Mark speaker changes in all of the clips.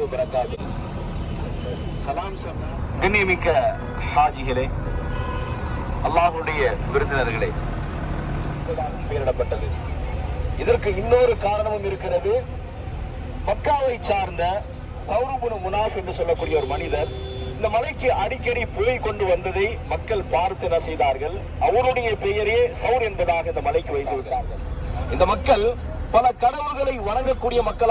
Speaker 1: வரகாத்து சலாம் சொன்ன கண்ணியமிக்க ஹாஜிகளே அல்லாஹுடைய விருந்தினர்களே பெயரிடப்பட்டது இதற்கு இன்னொரு காரணமும் இருக்கிறது மக்காவை சார்ந்த சௌரபுன முனாஃப் என்று சொல்லக்கூடிய ஒரு மனிதர் இந்த மலைக்கு அடிக்கடி புகை கொண்டு வந்ததை மக்கள் பார்த்து என்ன செய்தார்கள் அவருடைய பெயரே சௌர் என்பதாக இந்த மலைக்கு வைத்து விட்டார்கள் இந்த மக்கள் பல கடவுள்களை வணங்கக்கூடிய மக்கள்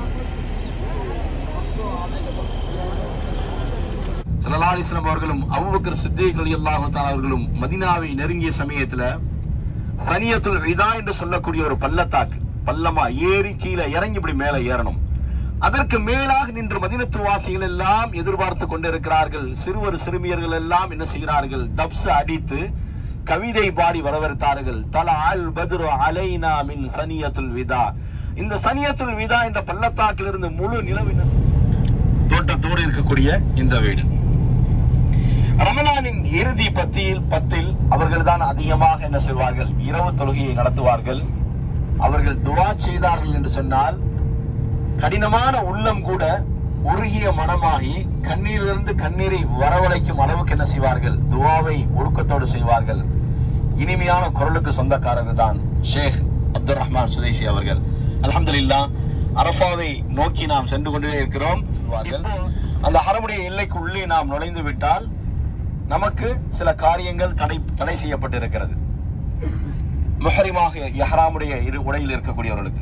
Speaker 1: சலலாலிஸ்லாம் அவர்களும் அபுபக்கர் சித்திக் ரலியல்லாஹு தஆலா அவர்களும் மதீனாவை நெருங்கிய சமயத்துல தனியத்துல் ரிதா என்று சொல்லக்கூடிய ஒரு பள்ளத்தாக்கு பள்ளமா ஏறி கீழே இறங்கி இப்படி மேலே ஏறணும் அதற்கு மேலாக நின்று மதினத்து வாசிகள் எல்லாம் எதிர்பார்த்து கொண்டிருக்கிறார்கள் சிறுவர் சிறுமியர்கள் எல்லாம் என்ன செய்கிறார்கள் டப்ஸ் அடித்து கவிதை பாடி வரவேற்றார்கள் தல அல் பத்ரு அலைனா மின் சனியத்துல் விதா இந்த சனியத்துல் விதா இந்த பள்ளத்தாக்கிலிருந்து முழு நிலவு என்ன செய்யும்? தோட்டத்தோடு இருக்கக்கூடிய இந்த வீடு ரமலானின் இறுதி பத்தியில் பத்தில் அவர்கள் தான் அதிகமாக என்ன செய்வார்கள் இரவு தொழுகையை நடத்துவார்கள் அவர்கள் துவா செய்தார்கள் என்று சொன்னால் கடினமான உள்ளம் கூட உருகிய மனமாகி கண்ணீரிலிருந்து கண்ணீரை வரவழைக்கும் அளவுக்கு என்ன செய்வார்கள் துவாவை ஒடுக்கத்தோடு செய்வார்கள் இனிமையான குரலுக்கு சொந்தக்காரர்கள் தான் ஷேக் அப்துல் ரஹ்மான் சுதேசி அவர்கள் அல்ஹம்துலில்லாஹ் அரஃபாவை நோக்கி நாம் சென்று கொண்டே இருக்கிறோம் சொல்வார்கள். அந்த ஹரமுடைய எல்லைக்கு உள்ளே நாம் நுழைந்து விட்டால் நமக்கு சில காரியங்கள் தடை தடை செய்யப்பட்டிருக்கிறது முஹரிமாக யஹ்ராமுடைய இரு உடையில் இருக்கக்கூடியவர்களுக்கு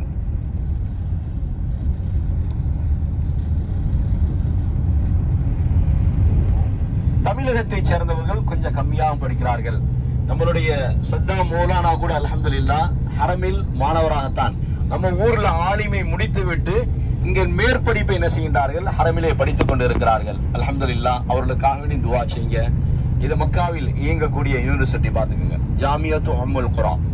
Speaker 1: தமிழகத்தை சேர்ந்தவர்கள் கொஞ்சம் கம்மியாக படிக்கிறார்கள் நம்மளுடைய சத்தா மௌலானா கூட அல்ஹம்துலில்லாஹ் ஹரமில் மாணவராகத்தான் நம்ம ஊர்ல ஆலிமை முடித்து விட்டு இங்க மேற்படிப்பை என்ன செய்கின்றார்கள் ஹரமிலே படித்துக் கொண்டு இருக்கிறார்கள் அல்ஹம்துலில்லாஹ் அவர்களுக்காக வேண்டி துவா செய்யுங்க இது மக்காவில் இயங்கக்கூடிய யூனிவர்சிட்டி பாத்துக்கோங்க ஜாமியத்து அம்முல் குரான்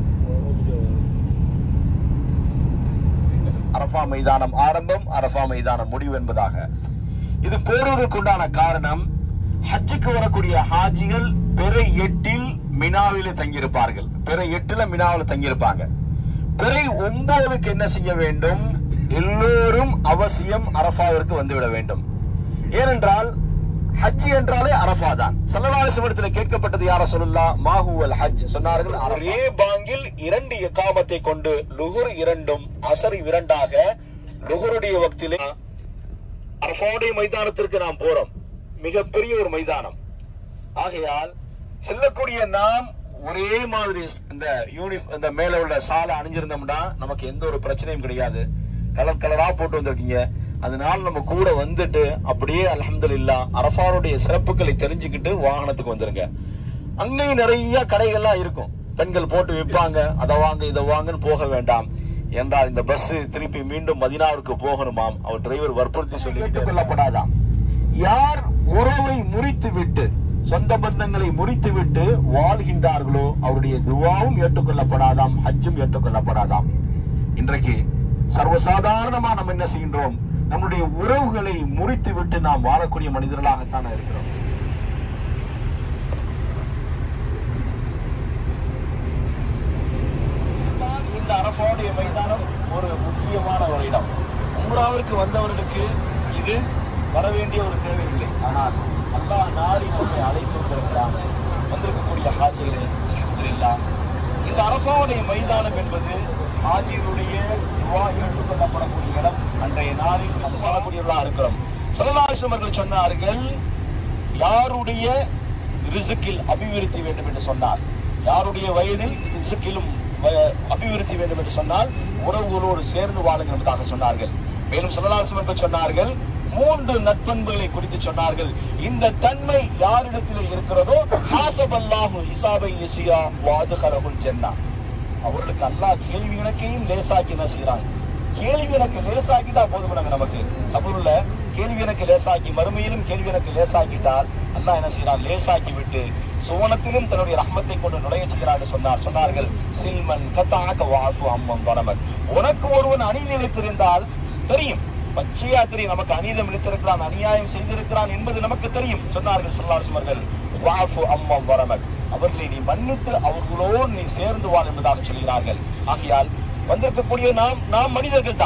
Speaker 1: அரஃபா மைதானம் ஆரம்பம் அரஃபா மைதானம் முடிவு என்பதாக இது போடுவதற்குண்டான காரணம் ஹஜ்ஜுக்கு வரக்கூடிய ஹாஜிகள் பிறை எட்டில் மினாவில தங்கியிருப்பார்கள் பிறை எட்டுல மினாவில தங்கியிருப்பாங்க பிறை ஒன்பதுக்கு என்ன செய்ய வேண்டும் எல்லோரும் அவசியம் அரஃபாவிற்கு வந்துவிட வேண்டும் ஏனென்றால் ஹஜ் என்றாலே அரஃபா தான் சல்லல்லாஹு அலைஹி கேட்கப்பட்டது யார சொல்லலா மாஹுவல் ஹஜ் சொன்னார்கள் ஒரே பாங்கில் இரண்டு இகாமத்தை கொண்டு லுகுர் இரண்டும் அசர் இரண்டாக லுகுருடைய வக்திலே அரஃபாவுடைய மைதானத்திற்கு நாம் போறோம் மிகப்பெரிய ஒரு மைதானம் ஆகையால் செல்லக்கூடிய நாம் ஒரே மாதிரி இந்த யூனிஃப் இந்த மேல உள்ள சாலை அணிஞ்சிருந்தோம்னா நமக்கு எந்த ஒரு பிரச்சனையும் கிடையாது கலர் கலரா போட்டு வந்திருக்கீங்க அதனால நம்ம கூட வந்துட்டு அப்படியே அல்ஹம்துலில்லாஹ் அரஃபாருடைய சிறப்புகளை தெரிஞ்சுக்கிட்டு வாகனத்துக்கு வந்துருங்க அங்கேயும் நிறைய கடைகள்லாம் இருக்கும் பெண்கள் போட்டு விற்பாங்க அதை வாங்க இதை வாங்கன்னு போக வேண்டாம் என்றால் இந்த பஸ் திருப்பி மீண்டும் மதினாவிற்கு போகணுமாம் அவர் டிரைவர் வற்புறுத்தி சொல்லி கொள்ளப்படாதாம் யார் உறவை முறித்து விட்டு சொந்த பந்தங்களை முறித்து விட்டு வாழ்கின்றார்களோ அவருடைய துவாவும் ஏற்றுக்கொள்ளப்படாதாம் ஹஜ்ஜும் ஏற்றுக்கொள்ளப்படாதாம் இன்றைக்கு சர்வசாதாரணமா நம்ம என்ன செய்கின்றோம் நம்முடைய உறவுகளை முறித்து விட்டு நாம் வாழக்கூடிய மனிதர்களாகத்தான் இருக்கிறோம் தான் இந்த அரபாவுடைய மைதானம் ஒரு முக்கியமான ஒரு இடம் உம்ராவிற்கு வந்தவர்களுக்கு இது வர வேண்டிய ஒரு தேவையில்லை ஆனால் அல்லாஹ் நாடி நம்மை அழைத்து வந்திருக்கிறான் வந்திருக்கக்கூடிய ஹாஜிகளே அல்ஹம்துலில்லாஹ் இந்த அரபாவுடைய மைதானம் என்பது ஹாஜிகளுடைய துவா ஏற்றுக்கொள்ளப்படக்கூடிய இடம் அன்றைய நாளில் அது வாழக்கூடியவர்களாக இருக்கிறோம் சலதாசம் அவர்கள் சொன்னார்கள் யாருடைய ரிசுக்கில் அபிவிருத்தி வேண்டும் என்று சொன்னார் யாருடைய வயதில் ரிசுக்கிலும் வ- அபிவிருத்தி வேண்டும் என்று சொன்னால் உறவுகளோடு சேர்ந்து வாழுங்கள் என்பதாக சொன்னார்கள் மேலும் சல்லல்லாஹு என்று சொன்னார்கள் மூன்று நட்பண்புகளை குறித்து சொன்னார்கள் இந்த தன்மை யாரிடத்திலே இருக்கிறதோ ஹாசபல்லாஹு ஹிசாபை யசியா வாதுகலகுல் ஜன்னா அவர்களுக்கு அல்லாஹ் கேள்வி கணக்கையும் லேசாக்கி என்ன செய்யறாங்க கேள்வி கணக்கு லேசாக்கிட்டா போதும் நமக்கு கபூர்ல கேள்வி கணக்கு லேசாக்கி மறுமையிலும் கேள்வி கணக்கு லேசாக்கிட்டால் அல்லாஹ் என்ன செய்யறான் லேசாக்கி விட்டு சுவனத்திலும் தன்னுடைய ரஹ்மத்தை கொண்டு நுழைய செய்கிறார் என்று சொன்னார் சொன்னார்கள் சில்மன் கத்தாக்க வாஃபு அம்மம் வரமன் உனக்கு ஒருவன் அநீதி இழைத்திருந்தால் தெரியும் பச்சையா தெரியும் நமக்கு அநீதம் இழைத்திருக்கிறான் அநியாயம் செய்திருக்கிறான் என்பது நமக்கு தெரியும் சொன்னார்கள் சொல்லாசம் அவர்கள் வாஃபு அம்மம் வரமன் அவர்களை நீ மன்னித்து அவர்களோடு நீ சேர்ந்து வாழ் என்பதாக சொல்கிறார்கள் ஆகையால் வந்திருக்கக்கூடிய நாம் நாம் மனிதர்கள் தான்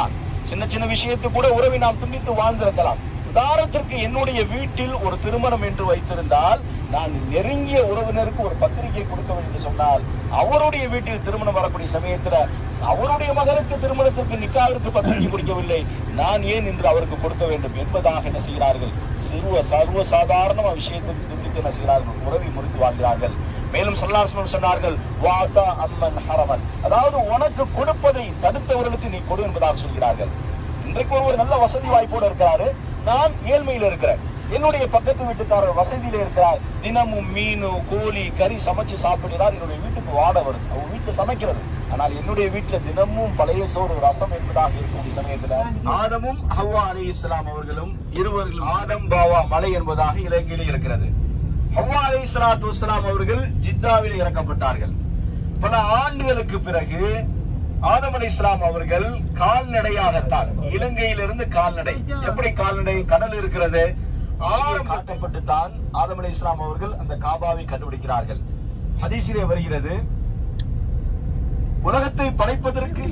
Speaker 1: சின்ன சின்ன விஷயத்து கூட உறவை நாம் துண்டித்து வாழ்ந்திருக்கலாம் உதாரணத்திற்கு என்னுடைய வீட்டில் ஒரு திருமணம் என்று வைத்திருந்தால் நான் நெருங்கிய உறவினருக்கு ஒரு பத்திரிகை கொடுக்க வேண்டும் என்று சொன்னால் அவருடைய வீட்டில் திருமணம் வரக்கூடிய சமயத்துல அவருடைய மகனுக்கு திருமணத்திற்கு நிக்காவிற்கு பத்திரிகை கொடுக்கவில்லை நான் ஏன் என்று அவருக்கு கொடுக்க வேண்டும் என்பதாக என்ன செய்கிறார்கள் சிறுவ சர்வ சாதாரண விஷயத்துக்கு துண்டித்து என்ன செய்கிறார்கள் உறவை முறித்து வாழ்கிறார்கள் மேலும் சல்லாஸ்மன் சொன்னார்கள் வாதா அம்மன் ஹரமன் அதாவது உனக்கு கொடுப்பதை தடுத்தவர்களுக்கு நீ கொடு என்பதாக சொல்கிறார்கள் இன்றைக்கு ஒருவர் நல்ல வசதி வாய்ப்போடு இருக்கிறாரு நான் ஏழ்மையில இருக்கிறேன் என்னுடைய பக்கத்து வீட்டுக்காரர் வசதியில இருக்கிறார் தினமும் மீன் கோழி கறி சமைச்சு சாப்பிடுகிறார் என்னுடைய வீட்டுக்கு வாட வருது அவங்க வீட்டுல சமைக்கிறது ஆனால் என்னுடைய வீட்டுல தினமும் பழைய சோறு ரசம் என்பதாக இருக்கக்கூடிய சமயத்துல ஆதமும் ஹவ்வா அலி இஸ்லாம் அவர்களும் இருவர்களும் ஆதம் பாவா மலை என்பதாக இலங்கையில் இருக்கிறது ஹவ்வா அலி இஸ்லாத்து வஸ்லாம் அவர்கள் ஜித்தாவில் இறக்கப்பட்டார்கள் பல ஆண்டுகளுக்கு பிறகு ஆதம் அலி இஸ்லாம் அவர்கள் கால்நடையாகத்தான் இலங்கையிலிருந்து கால்நடை எப்படி கால்நடை கடல் இருக்கிறது ஆறு காட்டப்பட்டு தான் ஆதம் அலி இஸ்லாம் அவர்கள் அந்த காபாவை கண்டுபிடிக்கிறார்கள் ஹதீஸிலே வருகிறது உலகத்தை படைப்பதற்கு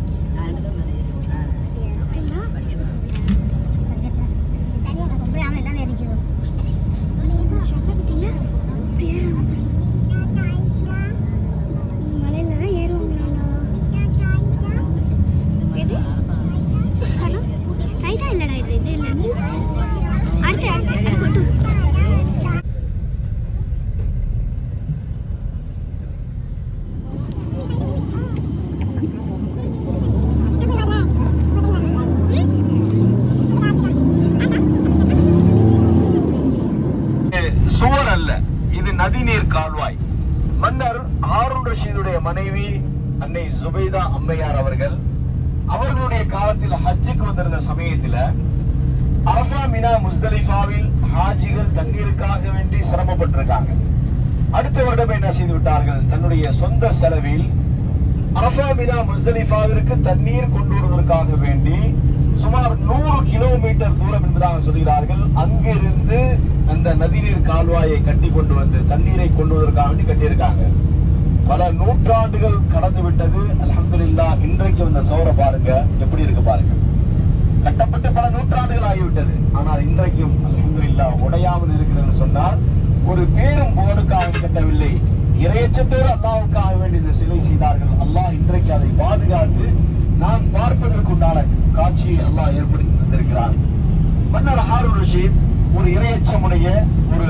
Speaker 1: சுவர் அல்ல இது நதிநீர் கால்வாய் மன்னர் ஹாரூன் ரஷீதுடைய மனைவி அன்னை ஜுபைதா அம்மையார் அவர்கள் அவர்களுடைய காலத்தில் ஹஜ்ஜுக்கு வந்திருந்த சமயத்துல அரஃபா மினா முஸ்தலிஃபாவில் ஹாஜிகள் தண்ணீருக்காக வேண்டி சிரமப்பட்டிருக்காங்க அடுத்த வருடம் என்ன செய்து விட்டார்கள் தன்னுடைய சொந்த செலவில் அரஃபா மினா முஸ்தலிஃபாவிற்கு தண்ணீர் கொண்டு வருவதற்காக வேண்டி சுமார் நூறு கிலோமீட்டர் தூரம் என்பதாக சொல்கிறார்கள் அங்கிருந்து அந்த நதிநீர் கால்வாயை கட்டி கொண்டு வந்து தண்ணீரை கொண்டு வருவதற்காக வேண்டி கட்டியிருக்காங்க பல நூற்றாண்டுகள் கடந்து விட்டது அல்ஹம்துலில்லாஹ் இன்றைக்கு இந்த சோரை பாருங்க எப்படி இருக்கு பாருங்க கட்டப்பட்டு பல நூற்றாண்டுகள் ஆகிவிட்டது ஆனால் இன்றைக்கும் அல்ஹம்துலில்லாஹ் உடையாமல் இருக்கிறது சொன்னால் ஒரு பேரும் போர்டுக்காக கட்டவில்லை இறையச்சத்தோடு அல்லாவுக்காக வேண்டி இந்த சிலை செய்தார்கள் அல்லாஹ் இன்றைக்கு அதை பாதுகாத்து நான் பார்ப்பதற்குண்டான காட்சியை அல்லாஹ் ஏற்படுத்தி தந்திருக்கிறான் மன்னர் ஹாரூன் ரஷீத் ஒரு இரையச்சமுடைய ஒரு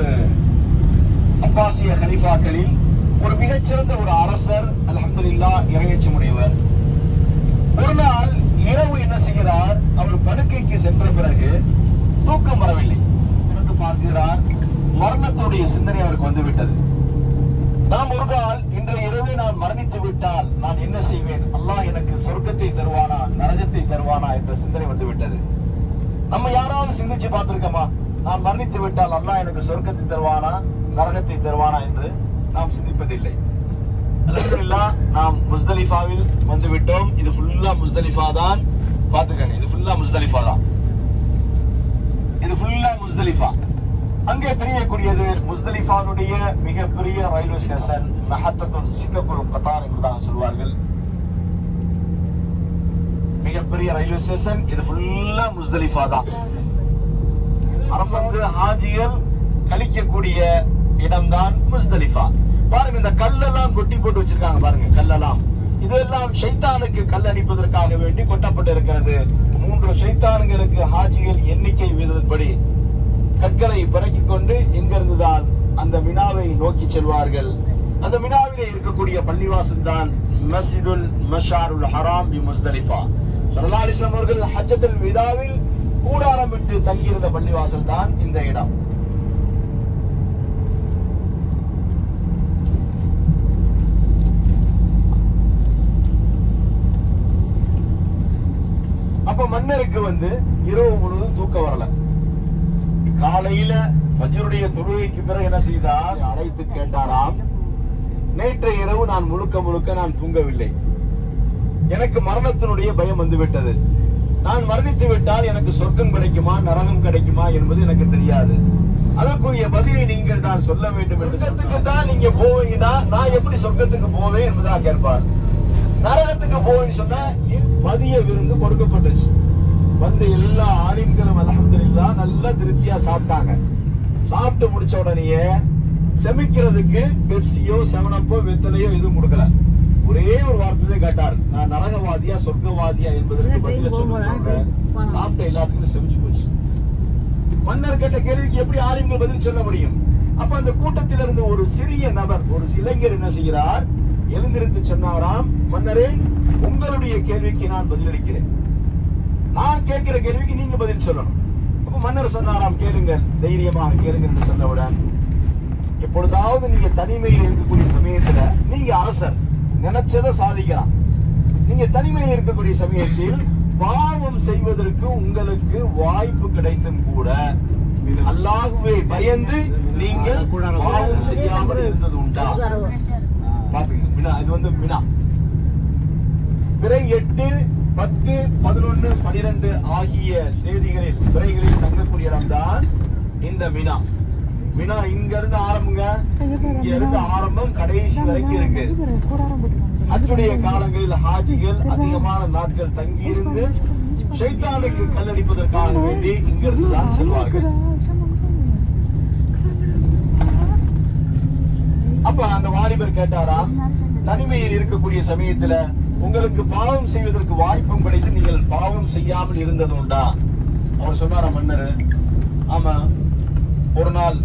Speaker 1: அப்பாசிய கலிஃபாக்களில் ஒரு மிகச்சிறந்த ஒரு அரசர் அல்ஹம்துலில்லாஹ் இரையச்சமுடையவர் ஒரு நாள் இரவு என்ன செய்கிறார் அவர் படுக்கைக்கு சென்ற பிறகு தூக்கம் வரவில்லை என்று பார்க்கிறார் மரணத்துடைய சிந்தனை அவருக்கு வந்து விட்டது நாம் ஒரு கால் இன்றைய இரவே நான் மரணித்து விட்டால் நான் என்ன செய்வேன் அல்லாஹ் எனக்கு சொர்க்கத்தை தருவானா நரகத்தை தருவானா என்ற சிந்தனை வந்து விட்டது நம்ம யாராவது சிந்திச்சு பார்த்திருக்கோமா நான் மரணித்து விட்டால் அல்லாஹ் எனக்கு சொர்க்கத்தை தருவானா நரகத்தை தருவானா என்று நாம் சிந்திப்பதில்லை அல்ஹம்துலில்லாஹ் நாம் முஸ்தலிஃபாவில் வந்து விட்டோம் இது ஃபுல்லா முஸ்தலிஃபா தான் பாத்துக்கங்க இது ஃபுல்லா முஸ்தலிஃபா தான் இது ஃபுல்லா முஸ்தலிஃபா அங்கே தெரியக்கூடியது முஸ்தலிஃபானுடைய மிகப்பெரிய ரயில்வே ஸ்டேஷன் மஹத்தத்துல் சிங்கப்பூர் கத்தார் என்பதாக சொல்வார்கள் மிகப்பெரிய ரயில்வே ஸ்டேஷன் இது ஃபுல்லா முஸ்தலிஃபா தான் அரபந்து ஹாஜிகள் கழிக்கக்கூடிய இடம்தான் முஸ்தலிஃபா பாருங்க இந்த கல்லெல்லாம் கொட்டி போட்டு வச்சிருக்காங்க பாருங்க கல்லெல்லாம் இதெல்லாம் ஷைத்தானுக்கு கல் அடிப்பதற்காக வேண்டி கொட்டப்பட்டு இருக்கிறது மூன்று ஷைத்தான்களுக்கு ஹாஜிகள் எண்ணிக்கை வீதப்படி கற்களை பிறக்கிக் கொண்டு எங்கிருந்துதான் அந்த மினாவை நோக்கி செல்வார்கள் அந்த மினாவிலே இருக்கக்கூடிய பள்ளிவாசல் தான் மஸ்ஜிதுல் மஷாருல் ஹராம் பி முஸ்தலிஃபா ஸல்லல்லாஹு அலைஹி வஸல்லம் அவர்கள் ஹஜ்ஜத்துல் விதாவில் கூடாரமிட்டு தங்கியிருந்த பள்ளிவாசல் தான் இந்த இடம் அப்ப மன்னருக்கு வந்து இரவு முழுவதும் தூக்கம் வரல காலையில ஃபஜ்ருடைய தொழுகைக்கு பிறகு என்ன செய்தார் அழைத்து கேட்டாராம் நேற்றைய இரவு நான் முழுக்க முழுக்க நான் தூங்கவில்லை எனக்கு மரணத்தினுடைய பயம் வந்து விட்டது நான் மரணித்து விட்டால் எனக்கு சொர்க்கம் கிடைக்குமா நரகம் கிடைக்குமா என்பது எனக்கு தெரியாது அதற்குரிய பதிலை நீங்கள் தான் சொல்ல வேண்டும் என்று சொர்க்கத்துக்கு தான் நீங்க போவீங்கன்னா நான் எப்படி சொர்க்கத்துக்கு போவேன் என்பதாக கேட்பார் நரகத்துக்கு போவேன்னு சொன்னா மதிய விருந்து கொடுக்கப்பட்டுச்சு
Speaker 2: வந்து எல்லா ஆலிம்களும் அல்ஹம்துலில்லாஹ் நல்லா திருப்தியா சாப்பிட்டாங்க சாப்பிட்டு முடிச்ச உடனேயே செமிக்கிறதுக்கு பெப்சியோ செவனப்போ வெத்தலையோ எதுவும் கொடுக்கல ஒரே ஒரு வார்த்தை கேட்டார் நான் நரகவாதியா சொர்க்கவாதியா என்பதற்கு பதில சொல்லுங்க சொல்றேன் சாப்பிட்ட எல்லாத்துக்கும் செமிச்சு போச்சு மன்னர் கேட்ட கேள்விக்கு எப்படி ஆலிம்கள் பதில் சொல்ல முடியும் அப்ப அந்த கூட்டத்தில் இருந்த ஒரு சிறிய நபர் ஒரு இளைஞர் என்ன செய்கிறார் எழுந்திருந்து சொன்னாராம் மன்னரே உங்களுடைய கேள்விக்கு நான் பதிலளிக்கிறேன் நான் கேட்கிற கேள்விக்கு நீங்க பதில் சொல்லணும் அப்ப மன்னர் சொன்னாராம் கேளுங்கள் தைரியமாக கேளுங்கள் என்று சொன்னவுடன் எப்பொழுதாவது நீங்க தனிமையில் இருக்கக்கூடிய சமயத்துல நீங்க அரசர் நினைச்சதை சாதிக்கலாம் நீங்க தனிமையில் இருக்கக்கூடிய சமயத்தில் பாவம் செய்வதற்கு உங்களுக்கு வாய்ப்பு கிடைத்தும் கூட அல்லாஹ்வை பயந்து நீங்கள் பாவம் செய்யாமல் இருந்தது உண்டா பாத்துங்க வினா இது வந்து வினா பிறை எட்டு பத்து பதினொன்னு பனிரெண்டு ஆகிய தேதிகளில் பிறைகளில் தங்கக்கூடிய இடம்தான் இந்த வினா வினா இங்க இருந்து ஆரம்பங்க இங்க இருந்து ஆரம்பம் கடைசி வரைக்கும் இருக்கு ஹஜ்ஜுடைய காலங்களில் ஹாஜிகள் அதிகமான நாட்கள் தங்கி இருந்து ஷைத்தானுக்கு கல்லடிப்பதற்காக வேண்டி இங்கிருந்து தான் செல்வார்கள் அப்ப அந்த வாலிபர் கேட்டாராம் தனிமையில் இருக்கக்கூடிய சமயத்துல உங்களுக்கு பாவம் செய்வதற்கு வாய்ப்பும் கிடைத்து நீங்கள் பாவம் செய்யாமல் இருந்தது உண்டா அவர் சொன்னாரா மன்னர் ஆமா ஒரு நாள்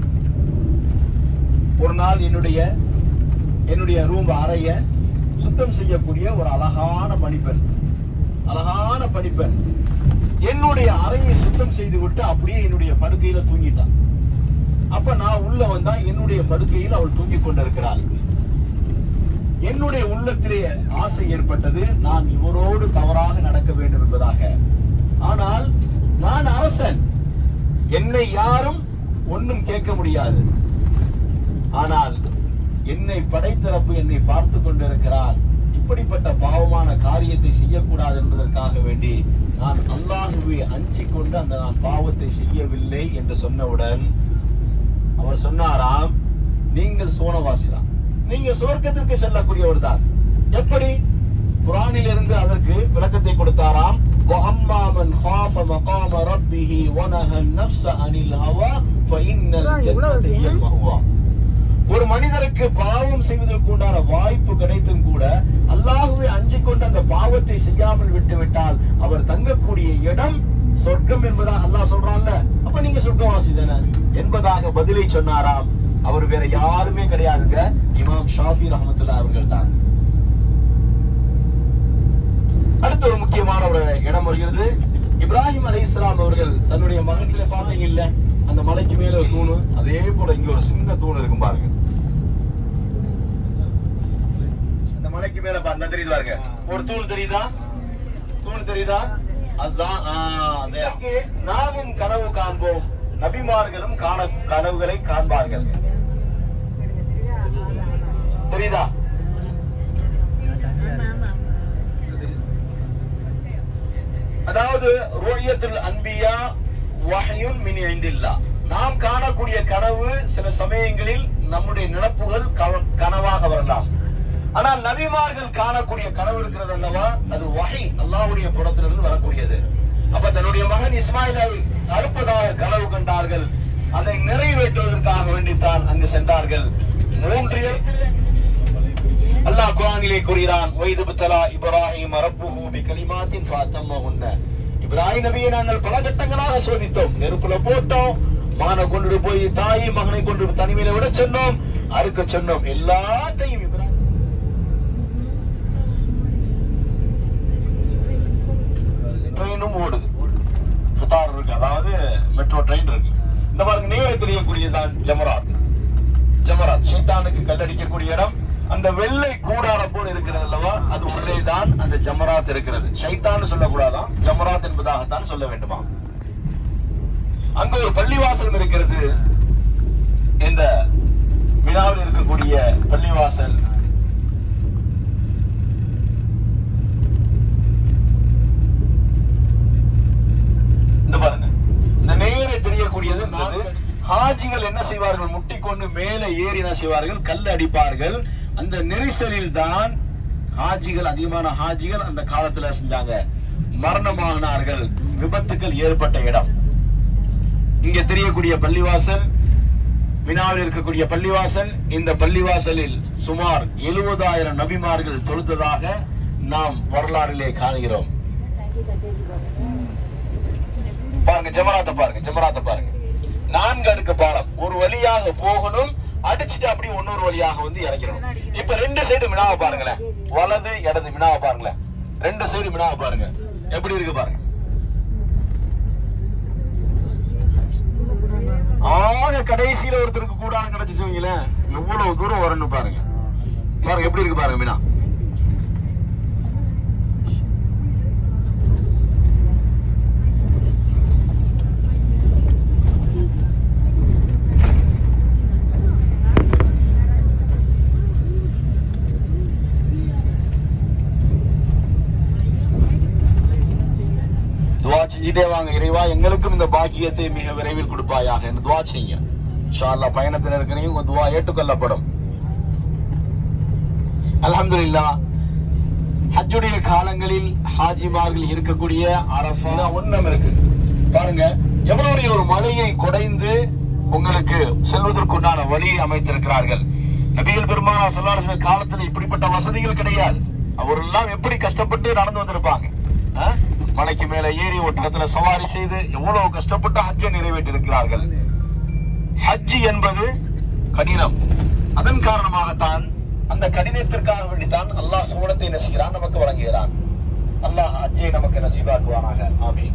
Speaker 2: ஒரு நாள் என்னுடைய என்னுடைய ரூம் அறைய சுத்தம் செய்யக்கூடிய ஒரு அழகான பணிப்பெண் அழகான பணிப்பெண் என்னுடைய அறையை சுத்தம் செய்து விட்டு அப்படியே என்னுடைய படுக்கையில தூங்கிட்டான் அப்ப நான் உள்ள வந்தா என்னுடைய படுக்கையில் அவள் தூங்கிக் கொண்டிருக்கிறாள் என்னுடைய உள்ளத்திலே ஆசை ஏற்பட்டது நான் இவரோடு தவறாக நடக்க வேண்டும் என்பதாக ஆனால் நான் அரசன் என்னை யாரும் ஒன்றும் கேட்க முடியாது ஆனால் என்னை படைத்தரப்பு என்னை பார்த்து கொண்டிருக்கிறார் இப்படிப்பட்ட பாவமான காரியத்தை செய்யக்கூடாது என்பதற்காக வேண்டி நான் அல்லாஹுவை அஞ்சிக் கொண்டு அந்த நான் பாவத்தை செய்யவில்லை என்று சொன்னவுடன் அவர் சொன்னாராம் நீங்கள் சோனவாசிதான் நீங்க சுவர்க்கத்திற்கு செல்லக்கூடியவர் தான் எப்படி குரானில் இருந்து அதற்கு விளக்கத்தை கொடுத்தாராம் وَأَمَّا مَنْ خَافَ مَقَامَ رَبِّهِ وَنَهَى النَّفْسَ عَنِ الْهَوَى فَإِنَّ الْجَنَّةَ هِيَ الْمَأْوَى ஒரு மனிதருக்கு பாவம் செய்வதற்கு உண்டான வாய்ப்பு கிடைத்தும் கூட அல்லாஹுவை அஞ்சிக் கொண்டு அந்த பாவத்தை செய்யாமல் விட்டு விட்டால் அவர் தங்கக்கூடிய இடம் சொர்க்கம் என்பதாக அல்லாஹ் சொல்றான்ல அப்ப நீங்க சொர்க்கவாசி தானே என்பதாக பதிலை சொன்னாராம் அவர் வேற யாருமே கிடையாதுங்க இமாம் ஷாஃபி ரஹமத்துல்லா அவர்கள் தான் அடுத்த ஒரு முக்கியமான ஒரு இடம் வருகிறது இப்ராஹிம் அலை இஸ்லாம் அவர்கள் தன்னுடைய மகன்களை பாத்தீங்க இல்ல அந்த மலைக்கு மேல ஒரு தூணு அதே போல இங்க ஒரு சின்ன தூண் இருக்கும் பாருங்க அந்த மலைக்கு மேல பாருங்க தெரியுது பாருங்க ஒரு தூண் தெரியுதா தூண் தெரியுதா அதுதான் ஆ, அந்த நாமும் கனவு காண்போம் நபிமார்களும் காண கனவுகளை காண்பார்கள் தெரியுதா அதாவது ருயத்துல் அன்பியா வஹயுன் மின் இண்டில்லா நாம் காணக்கூடிய கனவு சில சமயங்களில் நம்முடைய நினப்புகள் கவ- கனவாக வரலாம் ஆனால் நபிமார்கள் காணக்கூடிய கனவு இருக்கிறது அல்லவா அது வஹி அல்லாஹ்வுடைய புறத்திலிருந்து வரக்கூடியது அப்ப தன்னுடைய மகன் இஸ்மாயிலை அறுப்பதாக கனவு கண்டார்கள் அதை நிறைவேற்றுவதற்காக வேண்டித்தான் அங்கு சென்றார்கள் மூன்று இடத்தில் அல்லாஹ் குரானிலே கூறுகிறான் வைது புத்தலா இப்ராஹிம் ரப்புஹு பி கலிமாத்தின் ஃபாத்தம்மஹுன்ன இப்ராஹிம் நபியை நாங்கள் பல கட்டங்களாக சோதித்தோம் நெருப்புல போட்டோம் மகனை கொண்டு போய் தாய் மகனை கொண்டு தனிமையில விட சொன்னோம் அறுக்க சொன்னோம் எல்லாத்தையும் இப்ராஹிம் ட்ரெயினும் ஓடுது கத்தார் இருக்கு அதாவது மெட்ரோ ட்ரெயின் இருக்கு இந்த பாருங்க நேர தெரியக்கூடியதுதான் ஜமராத் ஜமராத் ஷைத்தானுக்கு கல்லடிக்கக்கூடிய இடம் அந்த வெள்ளை கூடாரம் போல் இருக்கிறது அல்லவா அது உள்ளே தான் அந்த ஜமராத் இருக்கிறது ஷைத்தான் சொல்லக்கூடாதாம் ஜமராத் என்பதாகத்தான் சொல்ல வேண்டுமா அங்க ஒரு பள்ளிவாசலும் இருக்கிறது இந்த வினாவில் இருக்கக்கூடிய பள்ளிவாசல் இந்த பாருங்க இந்த நேரே தெரியக்கூடியது நாலு ஹாஜிகள் என்ன செய்வார்கள் முட்டிக்கொண்டு மேலே ஏறி என்ன செய்வார்கள் கல் அடிப்பார்கள் அந்த நெரிசலில் தான் ஹாஜிகள் அதிகமான ஹாஜிகள் அந்த காலத்துல செஞ்சாங்க மரணமாகினார்கள் விபத்துக்கள் ஏற்பட்ட இடம் இங்க தெரியக்கூடிய பள்ளிவாசல் மினாவில் இருக்கக்கூடிய பள்ளிவாசல் இந்த பள்ளிவாசலில் சுமார் எழுபதாயிரம் நபிமார்கள் தொழுததாக நாம் வரலாறிலே காணுகிறோம் பாருங்க ஜமராத்த பாருங்க ஜமராத்த பாருங்க நான்கு அடுக்கு பாலம் ஒரு வழியாக போகணும் அடிச்சுட்டு அப்படியே இன்னொரு வழியாக வந்து இறங்கிடணும் இப்ப ரெண்டு சைடு மினாவை பாருங்களேன் வலது இடது மினாவை பாருங்களேன் ரெண்டு சைடு மினாவை பாருங்க எப்படி இருக்கு பாருங்க ஆக கடைசியில ஒருத்தருக்கு கூடாரம் கிடைச்சிச்சு வைங்களேன் எவ்வளவு தூரம் வரணும் பாருங்க பாருங்க எப்படி இருக்கு பாருங்க மீனா துவா செஞ்சுட்டே வாங்க இறைவா எங்களுக்கும் இந்த பாக்கியத்தை மிக விரைவில் கொடுப்பாயாக என்று துவா செய்யுங்க இன்ஷா அல்லாஹ் பயணத்தில் இருக்கிறீங்க உங்க துவா ஏற்றுக்கொள்ளப்படும் அல்ஹம்துலில்லாஹ் ஹஜ்ஜுடைய காலங்களில் ஹாஜிமார்கள் இருக்கக்கூடிய அரஃபா ஒண்ணம் இருக்கு பாருங்க எவ்வளவு பெரிய ஒரு மலையை குடைந்து உங்களுக்கு செல்வதற்குண்டான வழியை அமைத்திருக்கிறார்கள் நபிகள் பெருமானா சொல்லாரசுமே காலத்துல இப்படிப்பட்ட வசதிகள் கிடையாது அவரெல்லாம் எப்படி கஷ்டப்பட்டு நடந்து வந்திருப்பாங்க ஆ? மலைக்கு மேல ஏறி ஒட்டகத்துல சவாரி செய்து எவ்வளவு கஷ்டப்பட்டு ஹஜ்ஜை நிறைவேற்றிருக்கிறார்கள் ஹஜ் என்பது கடினம் அதன் காரணமாகத்தான் அந்த கடினத்திற்காக வேண்டித்தான் அல்லாஹ் சூழத்தை நசிகிறான் நமக்கு வழங்குகிறான் அல்லாஹ் ஹஜ்ஜை நமக்கு நசீபாக்குவானாக ஆமீன்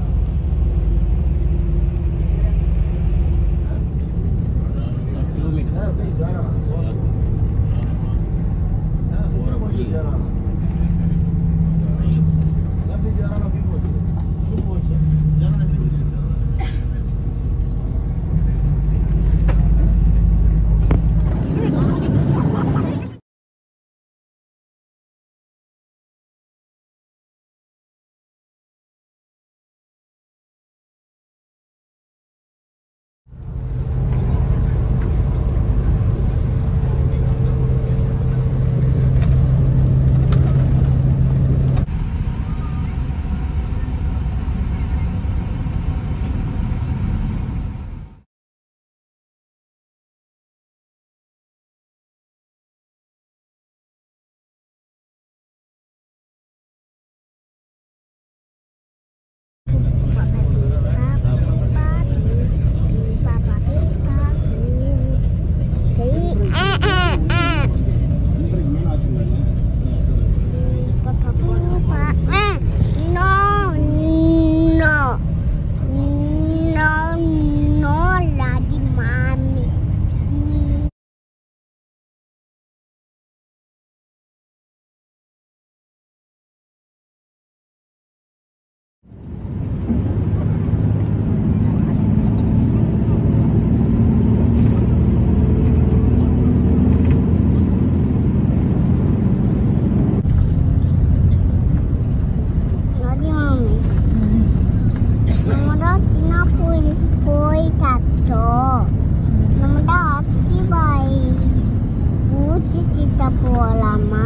Speaker 3: போலாமா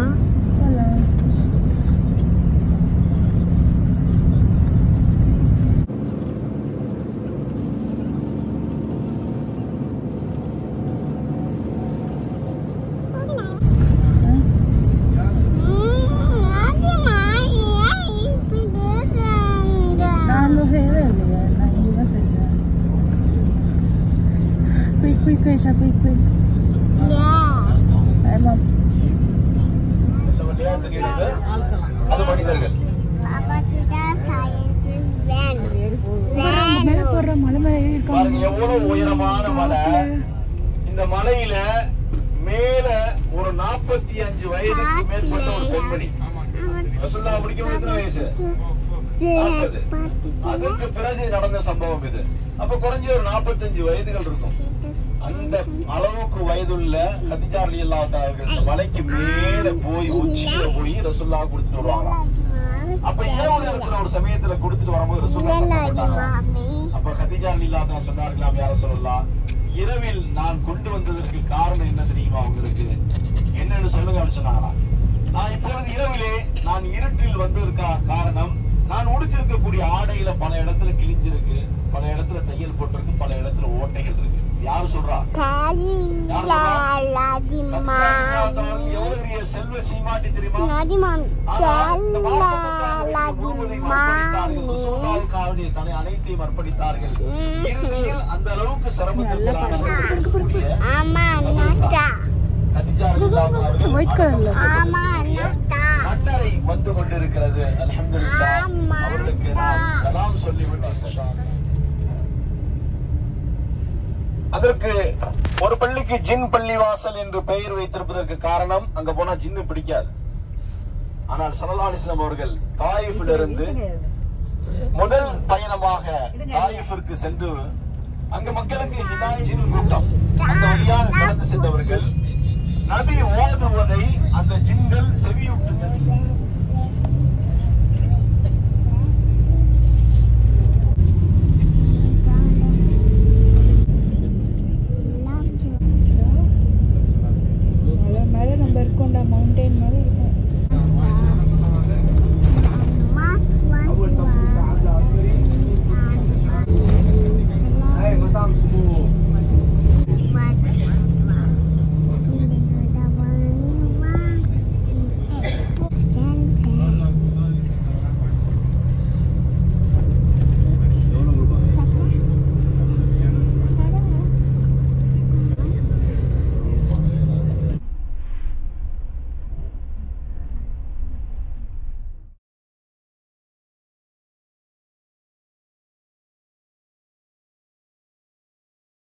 Speaker 4: நான் வேலை இல்லையா நான் இங்கே தான் செய்கிறேன் quick quick quick sir quick quick ஆமாம்
Speaker 2: இந்த வழியா தெரியுது அது மனிதர்கள்
Speaker 4: மேலே போடுற மலை மேலே ஏறி
Speaker 2: பாருங்க
Speaker 4: இருக்காங்க
Speaker 2: எவ்வளவு உயரமான மலை இந்த மலையில மேல ஒரு நாற்பத்தி அஞ்சு வயதுக்கு மேற்பட்ட ஒரு பெண்மணி ரசுல்லா முடிக்கும் எத்தனை வயசு நாற்பது அதற்கு பிறகு நடந்த சம்பவம் இது அப்ப குறைஞ்ச ஒரு நாற்பத்தஞ்சு வயதுகள் இருக்கும் அந்த அளவுக்கு வயதுள்ள கதிஜா அலி அவர்கள் இந்த மலைக்கு மேல போய் உச்சியில போய் ரசுல்லா கொடுத்துட்டு வருவாங்களாம் அப்ப இரவு நேரத்துல ஒரு சமயத்துல கொடுத்துட்டு வரும்போது ரசுல்லா சத்தம் அப்ப கதிஜா அலில்லா சொன்னார்களாம் யார சொல்லலாம் இரவில் நான் கொண்டு வந்ததற்கு காரணம் என்ன தெரியுமா உங்களுக்கு என்னன்னு சொல்லுங்க அப்படின்னு சொன்னாங்களாம் நான் இப்பொழுது இரவிலே நான் இருட்டில் வந்ததற்காக காரணம் நான் உடுத்திருக்கக்கூடிய ஆடையில பல இடத்துல கிழிஞ்சிருக்கு பல இடத்துல தையல் போட்டிருக்கு பல இடத்துல ஓட்டைகள் இருக்கு யாரு சொல்றா யார் சொல்றா? கத்தாரிநாதன் எவ்வளவு பெரிய செல்வ சீமாட்டி தெரியுமா ஆனால் இந்த வார்த்தை முழுவதையும் அர்ப்பணித்தார்கள். ரசூலுல்லாஹ்வுக்காக தன்னை அனைத்தையும் அர்ப்பணித்தார்கள் இறுதியில் அந்த அளவுக்கு சிரமத்திற்கு ஆளாகக்கூடிய கதிஜா ரலியல்லாஹு அவர்கள்
Speaker 4: White colour ல
Speaker 2: அடக்கப்படுத்தக்கூடிய மன்னரை வந்து கொண்டிருக்கிறது அல்ஹம்துலில்லாஹ்
Speaker 3: ஆமா.
Speaker 2: அவர்களுக்கு நாம் சலாம் சொல்லிவிட்டு சலாம் அதற்கு ஒரு பள்ளிக்கு ஜின் பள்ளிவாசல் என்று பெயர் வைத்திருப்பதற்கு காரணம் அங்க போனா ஜின்னு பிடிக்காது ஆனால் சல்லல்லாஹு அலைஹி வஸல்லம் அவர்கள் தாயிஃபிலிருந்து முதல் பயணமாக தாயிஃபிற்கு சென்று அங்க மக்களுக்கு ஹிதாய் ஜின் கூட்டம் அந்த வழியாக கடந்து சென்றவர்கள் நபி ஓதுவதை அந்த ஜின்கள் செவியுற்றுங்கள்